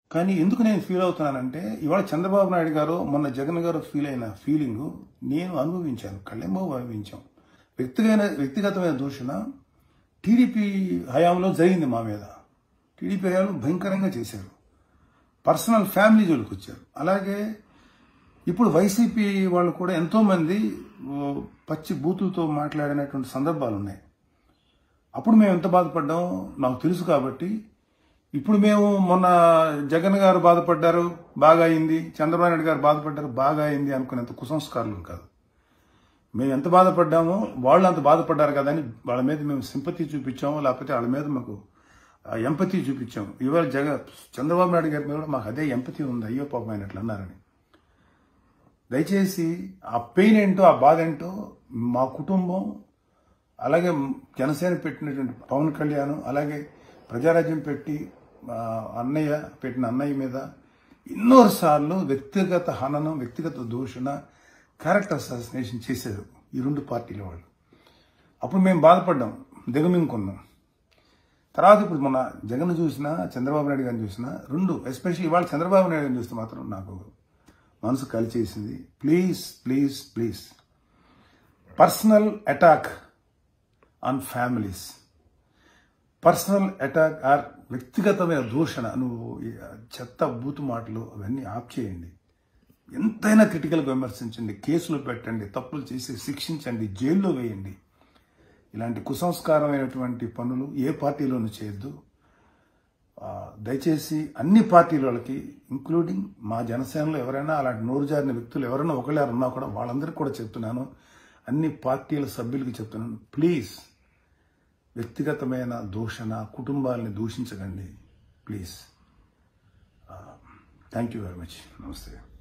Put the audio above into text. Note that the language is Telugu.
కానీ ఎందుకు నేను ఫీల్ అవుతున్నానంటే ఇవాళ చంద్రబాబు నాయుడు గారు మొన్న జగన్ గారు ఫీల్ అయిన ఫీలింగ్ నేను అనుభవించాను కళ్ళెంబో అనుభవించాం వ్యక్తిగత వ్యక్తిగతమైన దూషణ టీడీపీ హయాంలో జరిగింది మా మీద టీడీపీ హయాంలో భయంకరంగా చేశారు పర్సనల్ ఫ్యామిలీ జోలికి వచ్చారు అలాగే ఇప్పుడు వైసీపీ వాళ్ళు కూడా ఎంతో మంది ఓ, పచ్చి బూతులతో మాట్లాడినటువంటి సందర్భాలు ఉన్నాయి అప్పుడు మేము ఎంత బాధపడ్డాం నాకు తెలుసు కాబట్టి ఇప్పుడు మేము మొన్న జగన్ గారు బాధపడ్డారు బాగా అయింది చంద్రబాబు నాయుడు గారు బాధపడ్డారు బాగా అయింది అనుకునేంత కుసంస్కారులు కాదు మేము ఎంత బాధపడ్డామో వాళ్ళు అంత బాధపడ్డారు కదా అని వాళ్ళ మీద మేము సింపతి చూపించాము లేకపోతే వాళ్ళ మీద మాకు ఎంపతి చూపించాము ఇవాళ జగ చంద్రబాబు నాయుడు గారి మీద కూడా మాకు అదే ఎంపతి ఉంది అయ్యో పాపం ఆయన అట్లా అన్నారని దయచేసి ఆ పెయిన్ ఏంటో ఆ బాధ ఏంటో మా కుటుంబం అలాగే జనసేన పెట్టినటువంటి పవన్ కళ్యాణ్ అలాగే ప్రజారాజ్యం పెట్టి ఆ, అన్నయ్య పెట్టిన అన్నయ్య మీద ఎన్నో సార్లు వ్యక్తిగత హననం వ్యక్తిగత దూషణ క్యారెక్టర్ అసాసినేషన్ చేశారు ఈ రెండు పార్టీల వాళ్ళు అప్పుడు మేము బాధపడ్డాం దిగమింగుకున్నాం తర్వాత ఇప్పుడు మొన్న జగన్ చూసినా చంద్రబాబు నాయుడు గారిని చూసినా రెండు ఎస్పెషల్లీ ఇవాళ చంద్రబాబు నాయుడు గారిని చూస్తే మాత్రం నాకు మనసు కలిచేసింది please please please personal attack on families personal attack or వ్యక్తిగతమైన దూషణ నువ్వు ఈ చెత్త బూతు మాటలు అవన్నీ ఆప్ చేయండి ఎంతైనా క్రిటికల్గా విమర్శించండి కేసులు పెట్టండి తప్పులు చేసి శిక్షించండి జైల్లో వేయండి ఇలాంటి కుసంస్కారమైనటువంటి పనులు ఏ పార్టీలోనూ చేయొద్దు ఆ, దయచేసి అన్ని పార్టీల వాళ్ళకి ఇంక్లూడింగ్ మా జనసేనలో ఎవరైనా అలాంటి నోరు జారిన వ్యక్తులు ఎవరైనా ఒకళ్ళే ఉన్నా కూడా వాళ్ళందరికీ కూడా చెప్తున్నాను అన్ని పార్టీల సభ్యులకి చెప్తున్నాను ప్లీజ్ వ్యక్తిగతమైన దూషణ కుటుంబాలని దూషించకండి please thank you very much నమస్తే